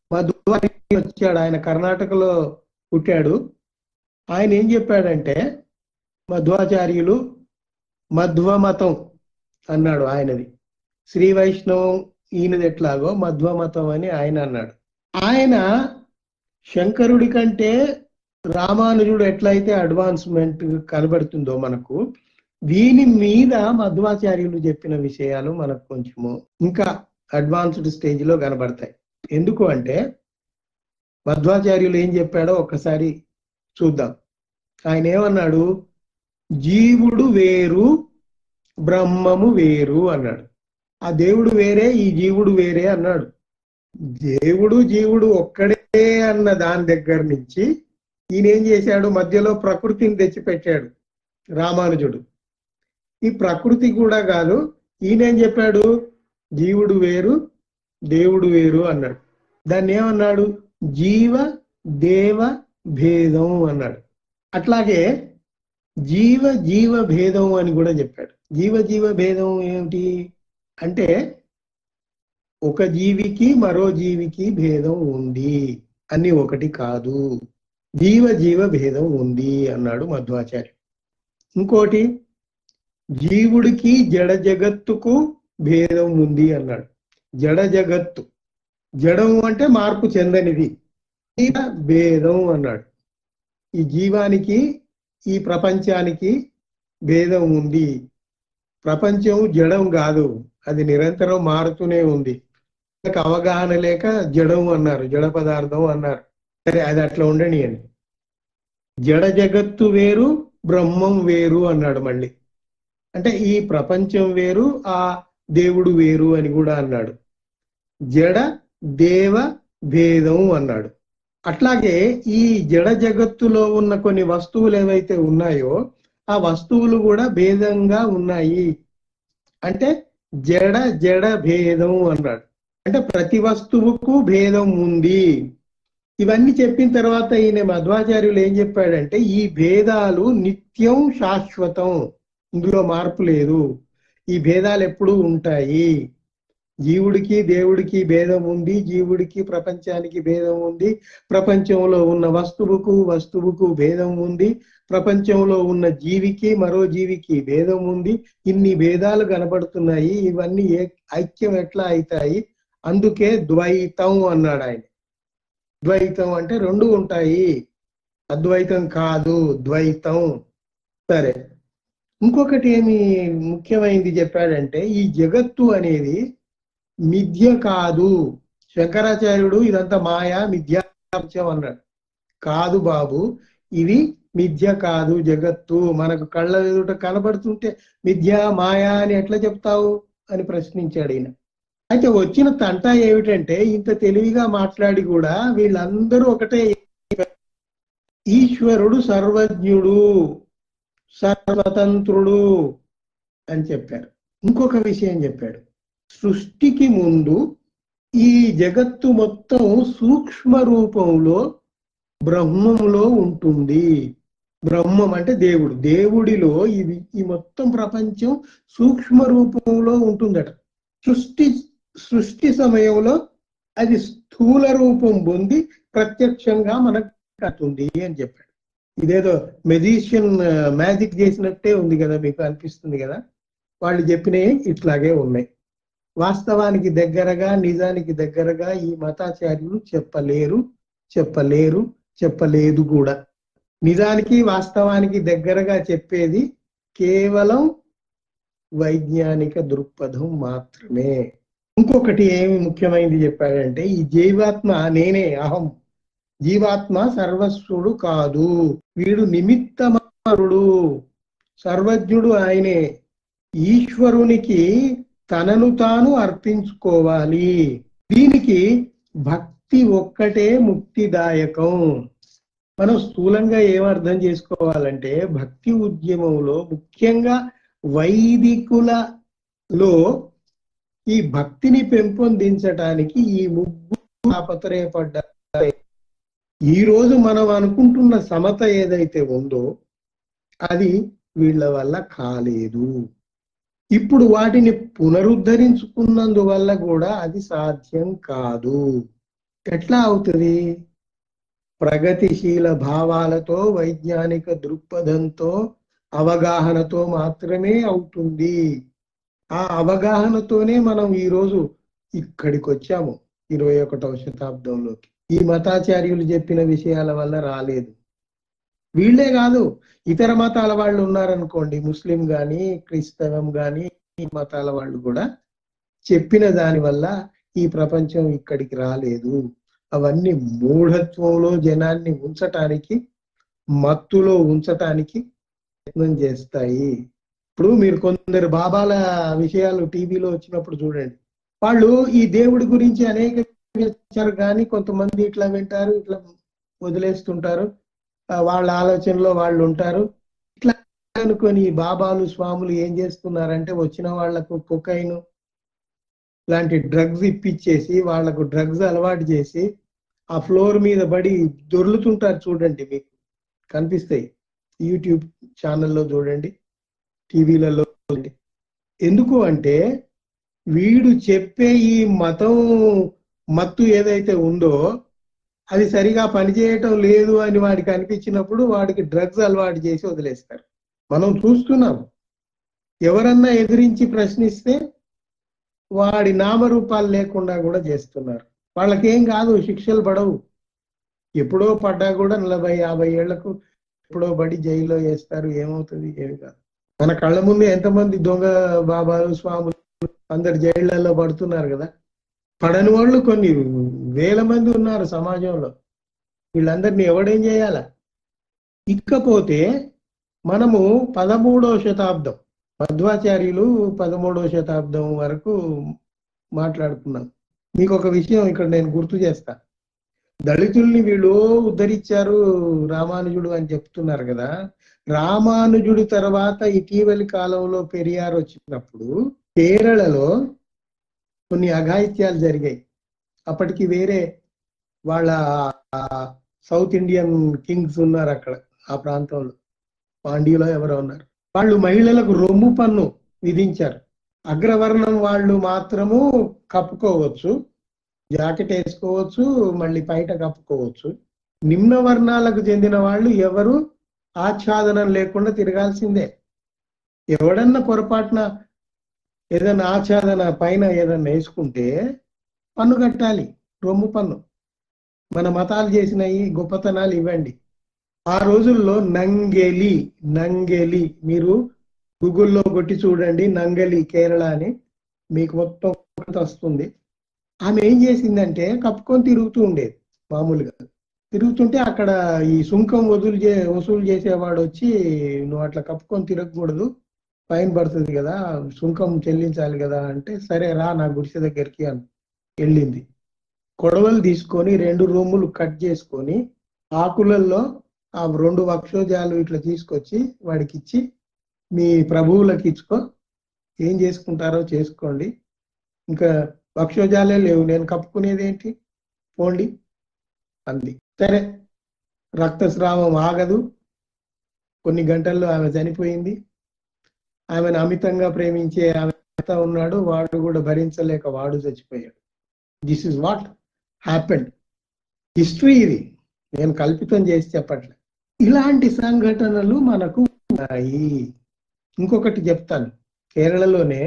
మధ్వాచార్య వచ్చాడు ఆయన కర్ణాటకలో పుట్టాడు ఆయన ఏం చెప్పాడంటే మధ్వాచార్యులు మధ్వమతం అన్నాడు ఆయనది శ్రీ వైష్ణవం ఈయనది ఎట్లాగో మధ్వమతం అని ఆయన అన్నాడు ఆయన శంకరుడి కంటే రామానుజుడు ఎట్లయితే అడ్వాన్స్మెంట్ కనబడుతుందో మనకు దీని మీద మధ్వాచార్యులు చెప్పిన విషయాలు మనకు కొంచెము ఇంకా అడ్వాన్స్డ్ స్టేజ్ లో కనబడతాయి ఎందుకు అంటే మధ్వాచార్యులు ఏం చెప్పాడో ఒక్కసారి చూద్దాం ఆయన ఏమన్నాడు జీవుడు వేరు బ్రహ్మము వేరు అన్నాడు ఆ దేవుడు వేరే ఈ జీవుడు వేరే అన్నాడు దేవుడు జీవుడు ఒక్కడే అన్న దాని దగ్గర నుంచి ఈయన ఏం చేశాడు మధ్యలో ప్రకృతిని తెచ్చిపెట్టాడు రామానుజుడు ఈ ప్రకృతి కూడా కాదు ఈయన ఏం చెప్పాడు జీవుడు వేరు దేవుడు వేరు అన్నాడు దాన్ని ఏమన్నాడు జీవ దేవ భేదం అన్నాడు అట్లాగే జీవ జీవ భేదం అని కూడా చెప్పాడు జీవ జీవ భేదం ఏమిటి అంటే ఒక జీవికి మరో జీవికి భేదం ఉంది అని ఒకటి కాదు జీవ జీవ భేదం ఉంది అన్నాడు మధ్వాచార్య ఇంకోటి జీవుడికి జడ జగత్తుకు భేదం ఉంది అన్నాడు జడ జగత్తు జడం అంటే మార్పు చెందనిది జీవ భేదం అన్నాడు ఈ జీవానికి ఈ ప్రపంచానికి భేదం ఉంది ప్రపంచం జడం కాదు అది నిరంతరం మారుతూనే ఉంది నాకు అవగాహన లేక జడం అన్నారు జడ పదార్థం అన్నారు సరే అది అట్లా ఉండనియండి జడ జగత్తు వేరు బ్రహ్మం వేరు అన్నాడు మళ్ళీ అంటే ఈ ప్రపంచం వేరు ఆ దేవుడు వేరు అని కూడా అన్నాడు జడ దేవ భేదం అన్నాడు అట్లాగే ఈ జడ జగత్తులో ఉన్న కొన్ని వస్తువులు ఏవైతే ఉన్నాయో ఆ వస్తువులు కూడా భేదంగా ఉన్నాయి అంటే జడ జడ భేదం అన్నాడు అంటే ప్రతి వస్తువుకు భేదం ఉంది ఇవన్నీ చెప్పిన తర్వాత ఈయన మధ్వాచార్యులు ఏం చెప్పాడంటే ఈ భేదాలు నిత్యం శాశ్వతం ఇందులో మార్పు లేదు ఈ భేదాలు ఎప్పుడూ ఉంటాయి జీవుడికి దేవుడికి భేదం ఉంది జీవుడికి ప్రపంచానికి భేదం ఉంది ప్రపంచంలో ఉన్న వస్తువుకు వస్తువుకు భేదం ఉంది ప్రపంచంలో ఉన్న జీవికి మరో జీవికి భేదం ఉంది ఇన్ని భేదాలు కనబడుతున్నాయి ఇవన్నీ ఏ- ఐక్యం ఎట్లా అవుతాయి అందుకే ద్వైతం అన్నాడు ఆయన ద్వైతం అంటే రెండు ఉంటాయి అద్వైతం కాదు ద్వైతం సరే ఇంకొకటి ఏమి ముఖ్యమైనది చెప్పాడంటే ఈ జగత్తు అనేది మిథ్య కాదు శంకరాచార్యుడు ఇదంతా మాయా మిథ్యాప్రపంచం అన్నాడు కాదు బాబు ఇది మిథ్య కాదు జగత్తు మనకు కళ్ళ ఎదుట కనబడుతుంటే మిథ్య మాయా అని ఎట్లా చెప్తావు అని ప్రశ్నించాడు ఈయన అయితే వచ్చిన తంట ఏమిటంటే ఇంత తెలివిగా మాట్లాడి కూడా వీళ్ళందరూ ఒకటే ఈశ్వరుడు సర్వజ్ఞుడు సర్వతంత్రుడు అని చెప్పారు ఇంకొక విషయం చెప్పాడు సృష్టికి ముందు ఈ జగత్తు మొత్తం సూక్ష్మ రూపంలో బ్రహ్మంలో ఉంటుంది బ్రహ్మం అంటే దేవుడు దేవుడిలో ఇది ఈ మొత్తం ప్రపంచం సూక్ష్మ రూపంలో ఉంటుందట సృష్టి సృష్టి సమయంలో అది స్థూల రూపం పొంది ప్రత్యక్షంగా మనకు కట్టుంది అని చెప్పాడు ఇదేదో మెజిషియన్ మ్యాజిక్ చేసినట్టే ఉంది కదా మీకు అనిపిస్తుంది కదా వాళ్ళు చెప్పినవి ఇట్లాగే ఉన్నాయి వాస్తవానికి దగ్గరగా నిజానికి దగ్గరగా ఈ మతాచార్యులు చెప్పలేరు చెప్పలేరు చెప్పలేదు కూడా నిజానికి వాస్తవానికి దగ్గరగా చెప్పేది కేవలం వైజ్ఞానిక దృక్పథం మాత్రమే ఇంకొకటి ఏమి ముఖ్యమైనది చెప్పాడంటే ఈ జీవాత్మ నేనే అహం జీవాత్మ సర్వస్వుడు కాదు వీడు నిమిత్తమారుడు సర్వజ్ఞుడు ఆయనే ఈశ్వరునికి తనను తాను అర్పించుకోవాలి దీనికి భక్తి ఒక్కటే ముక్తిదాయకం మనం స్థూలంగా ఏం అర్థం చేసుకోవాలంటే భక్తి ఉద్యమంలో ముఖ్యంగా వైదికులలో ఈ భక్తిని పెంపొందించటానికి ఈ ముగ్గురు తాపత్రయపడ్డారు ఈ రోజు మనం అనుకుంటున్న సమత ఏదైతే ఉందో అది వీళ్ళ వల్ల కాలేదు ఇప్పుడు వాటిని పునరుద్ధరించుకున్నందువల్ల కూడా అది సాధ్యం కాదు ఎట్లా అవుతుంది ప్రగతిశీల భావాలతో వైజ్ఞానిక దృక్పథంతో అవగాహనతో మాత్రమే అవుతుంది ఆ అవగాహనతోనే మనం ఈరోజు ఇక్కడికి వచ్చాము ఇరవై ఒకటవ శతాబ్దంలోకి ఈ మతాచార్యులు చెప్పిన విషయాల వల్ల రాలేదు వీళ్ళే కాదు ఇతర మతాల వాళ్ళు ఉన్నారనుకోండి ముస్లిం గాని క్రైస్తవం గాని ఈ మతాల వాళ్ళు కూడా చెప్పిన దాని వల్ల ఈ ప్రపంచం ఇక్కడికి రాలేదు అవన్నీ మూఢత్వంలో జనాన్ని ఉంచటానికి మత్తులో ఉంచటానికి ప్రయత్నం చేస్తాయి ఇప్పుడు మీరు కొందరు బాబాల విషయాలు టీవీలో వచ్చినప్పుడు చూడండి వాళ్ళు ఈ దేవుడి గురించి అనేక విచారు కానీ కొంతమంది ఇట్లా వింటారు ఇట్లా వదిలేస్తుంటారు ఆ, వాళ్ళ ఆలోచనలో వాళ్ళు ఉంటారు ఇట్లా అనుకొని ఈ బాబాలు స్వాములు ఏం చేస్తున్నారంటే వచ్చిన వాళ్లకు కొకైన్ లాంటి డ్రగ్స్ ఇప్పించేసి వాళ్లకు డ్రగ్స్ అలవాటు చేసి ఆ ఫ్లోర్ మీద పడి దొర్లుతుంటారు చూడండి మీకు కనిపిస్తాయి యూట్యూబ్ ఛానల్లో చూడండి టీవీలలో చూడండి ఎందుకు అంటే వీడు చెప్పే ఈ మతం మత్తు ఏదైతే ఉందో అది సరిగా పనిచేయటం లేదు అని వాడికి అనిపించినప్పుడు వాడికి డ్రగ్స్ అలవాటు చేసి వదిలేస్తారు మనం చూస్తున్నాం ఎవరన్నా ఎదిరించి ప్రశ్నిస్తే వాడి నామరూపాలు లేకుండా కూడా చేస్తున్నారు వాళ్ళకేం కాదు శిక్షలు పడవు ఎప్పుడో పడ్డా కూడా నలభై యాభై ఏళ్లకు ఎప్పుడో పడి జైల్లో వేస్తారు ఏమవుతుంది ఏమి కాదు మన కళ్ళ ముందు ఎంతమంది దొంగ బాబాలు స్వాములు అందరు జైళ్లలో పడుతున్నారు కదా పడని వాళ్ళు కొన్ని వేల మంది ఉన్నారు సమాజంలో వీళ్ళందరినీ ఎవడేం చేయాల ఇకపోతే మనము పదమూడవ శతాబ్దం మధ్వాచార్యులు పదమూడవ శతాబ్దం వరకు మాట్లాడుకున్నాం మీకు ఒక విషయం ఇక్కడ నేను గుర్తు చేస్తా దళితుల్ని వీళ్ళు ఉద్ధరించారు రామానుజుడు అని చెప్తున్నారు కదా రామానుజుడి తర్వాత ఇటీవలి కాలంలో పెరియార్ వచ్చినప్పుడు కేరళలో కొన్ని అఘాయిత్యాలు జరిగాయి అప్పటికి వేరే వాళ్ళ ఆ, సౌత్ ఇండియన్ కింగ్స్ ఉన్నారు అక్కడ ఆ ప్రాంతంలో పాండ్యులో ఎవరో ఉన్నారు వాళ్ళు మహిళలకు రొమ్ము పన్ను విధించారు అగ్రవర్ణం వాళ్ళు మాత్రము కప్పుకోవచ్చు జాకెట్ వేసుకోవచ్చు మళ్ళీ బయట కప్పుకోవచ్చు నిమ్న వర్ణాలకు చెందిన వాళ్ళు ఎవరు ఆచ్ఛాదనం లేకుండా తిరగాల్సిందే ఎవడన్నా పొరపాటున ఏదైనా ఆచ్ఛాదన పైన ఏదన్నా వేసుకుంటే పన్ను కట్టాలి రొమ్ము పన్ను మన మతాలు చేసిన ఈ గొప్పతనాలు ఇవ్వండి ఆ రోజుల్లో నంగెలి నంగెలి మీరు గూగుల్లో కొట్టి చూడండి నంగలి కేరళ అని మీకు మొత్తం వస్తుంది ఆమె ఏం చేసిందంటే కప్పుకొని తిరుగుతూ ఉండేది మామూలుగా తిరుగుతుంటే అక్కడ ఈ సుంకం వసూలు చే వసూలు చేసేవాడు వచ్చి నువ్వు అట్లా కప్పుకొని తిరగకూడదు ఫైన్ పడుతుంది కదా సుంకం చెల్లించాలి కదా అంటే సరే రా నా గుడిసె దగ్గరికి అని వెళ్ళింది కొడవలు తీసుకొని రెండు రూములు కట్ చేసుకొని ఆకులల్లో ఆ రెండు వక్షోజాలు ఇట్లా తీసుకొచ్చి వాడికి ఇచ్చి మీ ప్రభువులకు ఇచ్చుకో ఏం చేసుకుంటారో చేసుకోండి ఇంకా వక్షోజాలే లేవు నేను కప్పుకునేది ఏంటి పోండి అంది సరే రక్తస్రావం ఆగదు కొన్ని గంటల్లో ఆమె చనిపోయింది ఆమెను అమితంగా ప్రేమించే ఆమె భర్త ఉన్నాడు వాడు కూడా భరించలేక వాడు చచ్చిపోయాడు this is what happened history ఇది నేను కల్పితం చేసి చెప్పట్లే ఇలాంటి సంఘటనలు మనకు ఉన్నాయి ఇంకొకటి చెప్తాను కేరళలోనే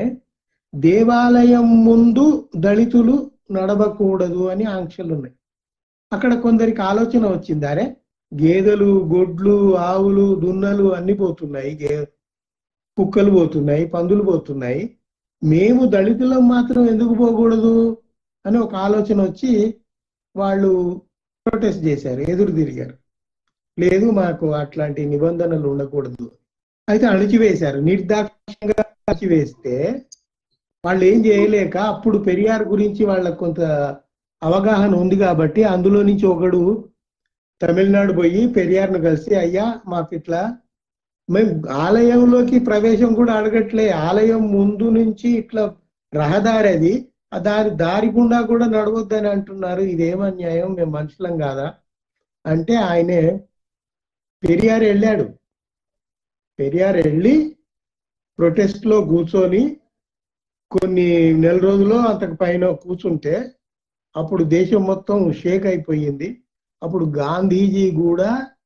దేవాలయం ముందు దళితులు నడవకూడదు అని ఆంక్షలు ఉన్నాయి అక్కడ కొందరికి ఆలోచన వచ్చింది అరే గేదెలు గొడ్లు ఆవులు దున్నలు అన్ని పోతున్నాయి గే కుక్కలు పోతున్నాయి పందులు పోతున్నాయి మేము దళితులం మాత్రం ఎందుకు పోకూడదు అని ఒక ఆలోచన వచ్చి వాళ్ళు ప్రొటెస్ట్ చేశారు ఎదురు తిరిగారు లేదు మాకు అట్లాంటి నిబంధనలు ఉండకూడదు అయితే అణిచివేశారు నిర్దాక్షిణ్యంగా అణిచివేస్తే వాళ్ళు ఏం చేయలేక అప్పుడు పెరియార్ గురించి వాళ్ళకు కొంత అవగాహన ఉంది కాబట్టి అందులో నుంచి ఒకడు తమిళనాడు పోయి పెరియార్ను కలిసి అయ్యా మాకు ఇట్లా మేము ఆలయంలోకి ప్రవేశం కూడా అడగట్లే ఆలయం ముందు నుంచి ఇట్లా రహదారి అది ఆ దారి దారి గుండా కూడా నడవద్దని అంటున్నారు ఇదేం అన్యాయం మేము మనుషులం కాదా అంటే ఆయనే పెరియార్ వెళ్ళాడు పెరియార్ వెళ్ళి ప్రొటెస్ట్ లో కూర్చొని కొన్ని నెల రోజులు అంతకు పైన కూర్చుంటే అప్పుడు దేశం మొత్తం షేక్ అయిపోయింది అప్పుడు గాంధీజీ కూడా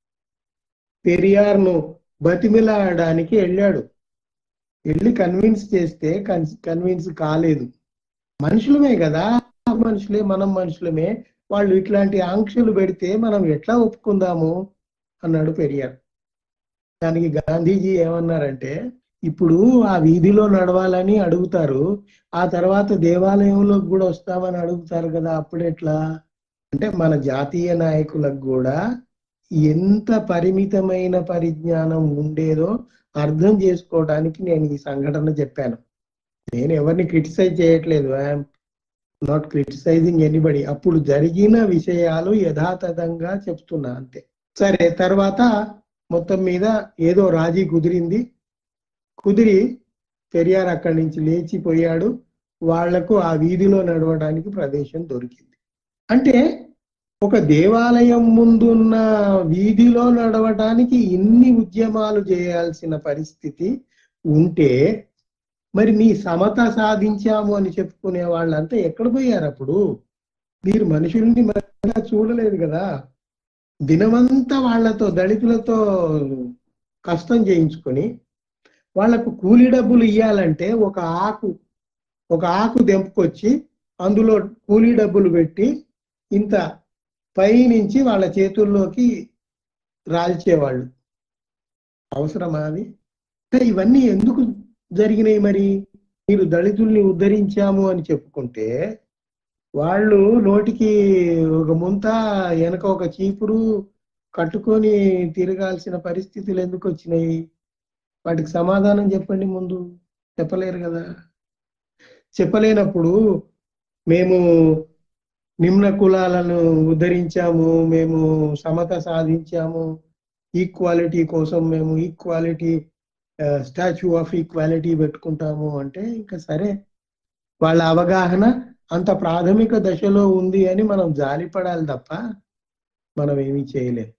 పెరియార్ను బతిమిలాడడానికి వెళ్ళాడు వెళ్ళి కన్విన్స్ చేస్తే కన్విన్స్ కాలేదు మనుషులమే కదా మనుషులే మనం మనుషులమే వాళ్ళు ఇట్లాంటి ఆంక్షలు పెడితే మనం ఎట్లా ఒప్పుకుందాము అన్నాడు పెరియార్ దానికి గాంధీజీ ఏమన్నారంటే ఇప్పుడు ఆ వీధిలో నడవాలని అడుగుతారు ఆ తర్వాత దేవాలయంలోకి కూడా వస్తామని అడుగుతారు కదా అప్పుడెట్లా అంటే మన జాతీయ నాయకులకు కూడా ఎంత పరిమితమైన పరిజ్ఞానం ఉండేదో అర్థం చేసుకోవడానికి నేను ఈ సంఘటన చెప్పాను నేను ఎవరిని క్రిటిసైజ్ చేయట్లేదు ఐఎమ్ నాట్ క్రిటిసైజింగ్ ఎనీబడి అప్పుడు జరిగిన విషయాలు యథాతథంగా చెప్తున్నా అంతే సరే తర్వాత మొత్తం మీద ఏదో రాజీ కుదిరింది కుదిరి పెరియార్ అక్కడి నుంచి లేచిపోయాడు వాళ్లకు ఆ వీధిలో నడవడానికి ప్రదేశం దొరికింది అంటే ఒక దేవాలయం ముందున్న వీధిలో నడవటానికి ఇన్ని ఉద్యమాలు చేయాల్సిన పరిస్థితి ఉంటే మరి మీ సమత సాధించాము అని చెప్పుకునే వాళ్ళంతా ఎక్కడ పోయారు అప్పుడు మీరు మనుషుల్ని మధ్య చూడలేదు కదా దినమంతా వాళ్లతో దళితులతో కష్టం చేయించుకొని వాళ్లకు కూలి డబ్బులు ఇవ్వాలంటే ఒక ఆకు ఒక ఆకు దెంపుకొచ్చి అందులో కూలీ డబ్బులు పెట్టి ఇంత పై నుంచి వాళ్ళ చేతుల్లోకి రాల్చేవాళ్ళు అవసరమా అది ఇవన్నీ ఎందుకు జరిగినాయి మరి మీరు దళితుల్ని ఉద్ధరించాము అని చెప్పుకుంటే వాళ్ళు నోటికి ఒక ముంత వెనక ఒక చీపురు కట్టుకొని తిరగాల్సిన పరిస్థితులు ఎందుకు వచ్చినాయి వాటికి సమాధానం చెప్పండి ముందు చెప్పలేరు కదా చెప్పలేనప్పుడు మేము నిమ్న కులాలను ఉద్ధరించాము మేము సమత సాధించాము ఈక్వాలిటీ కోసం మేము ఈక్వాలిటీ స్టాచ్యూ ఆఫ్ ఈక్వాలిటీ పెట్టుకుంటాము అంటే ఇంకా సరే వాళ్ళ అవగాహన అంత ప్రాథమిక దశలో ఉంది అని మనం జాలిపడాలి తప్ప మనం ఏమీ చేయలేం